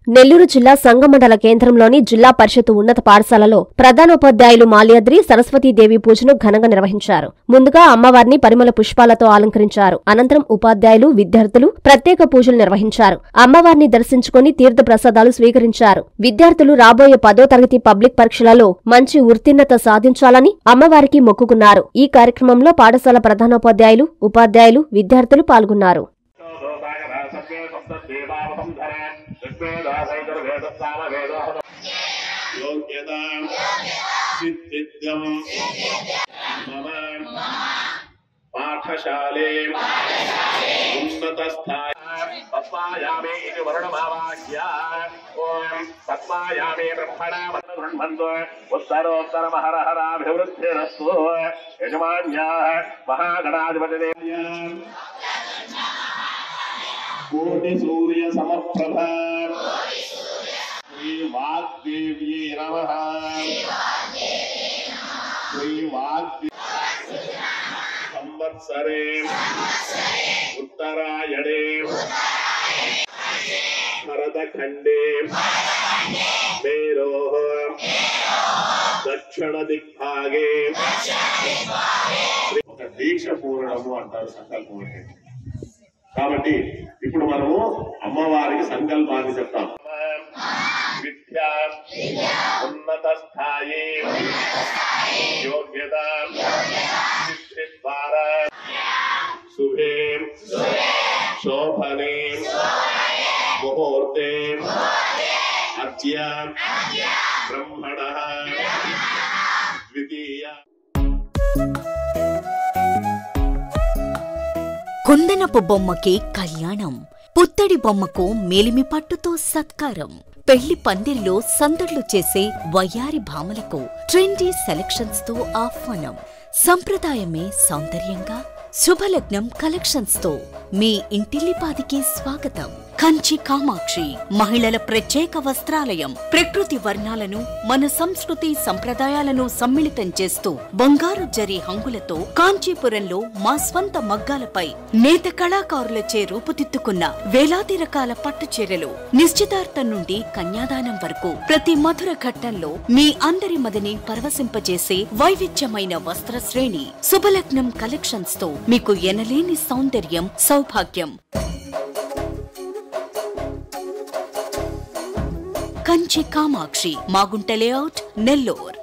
నెల్లూరు జిల్లా సంగమండల కేంద్రంలోని జిల్లా పరిషత్ ఉన్నత పాఠశాలలో ప్రధానోపాధ్యాయులు మాల్యాద్రి సరస్వతీదేవి పూజను ఘనంగా నిర్వహించారు ముందుగా అమ్మవారిని పరిమళ పుష్పాలతో అలంకరించారు అనంతరం ఉపాధ్యాయులు విద్యార్థులు ప్రత్యేక పూజలు నిర్వహించారు అమ్మవారిని దర్శించుకుని తీర్థ ప్రసాదాలు స్వీకరించారు విద్యార్థులు రాబోయే పదో తరగతి పబ్లిక్ పరీక్షలలో మంచి ఉత్తీర్ణత సాధించాలని అమ్మవారికి మొక్కుకున్నారు ఈ కార్యక్రమంలో పాఠశాల ప్రధానోపాధ్యాయులు ఉపాధ్యాయులు విద్యార్థులు పాల్గొన్నారు योग्यता सिद्धिद्यं मम पाठशाले उन्नतस्थाय पद्मायामे इति वर्णमावाह्य ॐ पद्मायामे ब्रह्मणा वन्दन्तो उत्तरोत्तरमहरहराभिवृद्धिरस्तु यजमान्याः महागणाधिपतिदेव्य कोटिसूर्यसमप्रभा श्रीवाग्देव्ये नमः श्रीवाग्दे संवत्सरे उत्तरायणे भरतखण्डे मेरोः दक्षिणदिग्भागे ఒక దీక్ష పూరణము అంటారు సంకల్పం అంటే కాబట్టి ఇప్పుడు మనము అమ్మవారికి సంకల్పాన్ని చెప్తాం విద్యా ఉన్నత స్థాయి యోగ్యత సిద్ధి ద్వారా శుభే శోభనే ముహూర్తే అద్య బ్రహ్మణ ద్వితీయ కుందనపు బొమ్మకి కళ్యాణం పుత్తడి బొమ్మకు మేలిమి పట్టుతో సత్కారం పెళ్లి పందిర్లో సందడ్లు చేసే వయ్యారి భామలకు ట్రెండీ సెలక్షన్స్ తో ఆహ్వానం సంప్రదాయమే సౌందర్యంగా శుభలగ్నం కలెక్షన్స్ తో మీ ఇంటిల్లిపాదికి స్వాగతం కంచి కామాక్షి మహిళల ప్రత్యేక వస్త్రాలయం ప్రకృతి వర్ణాలను మన సంస్కృతి సంప్రదాయాలను సమ్మిళితం చేస్తూ బంగారు జరి హంగులతో కాంచీపురంలో మా స్వంత మగ్గాలపై నేత కళాకారులచే రూపుదిద్దుకున్న వేలాది రకాల పట్టు చీరలు నిశ్చితార్థం నుండి కన్యాదానం వరకు ప్రతి మధుర ఘట్టంలో మీ అందరి మదిని పరవశింపజేసే వైవిధ్యమైన వస్త్ర శ్రేణి శుభలగ్నం కలెక్షన్స్ తో మీకు ఎనలేని సౌందర్యం సౌభాగ్యం కంచి కామాక్షి మాగుంట లేఅవుట్ నెల్లూర్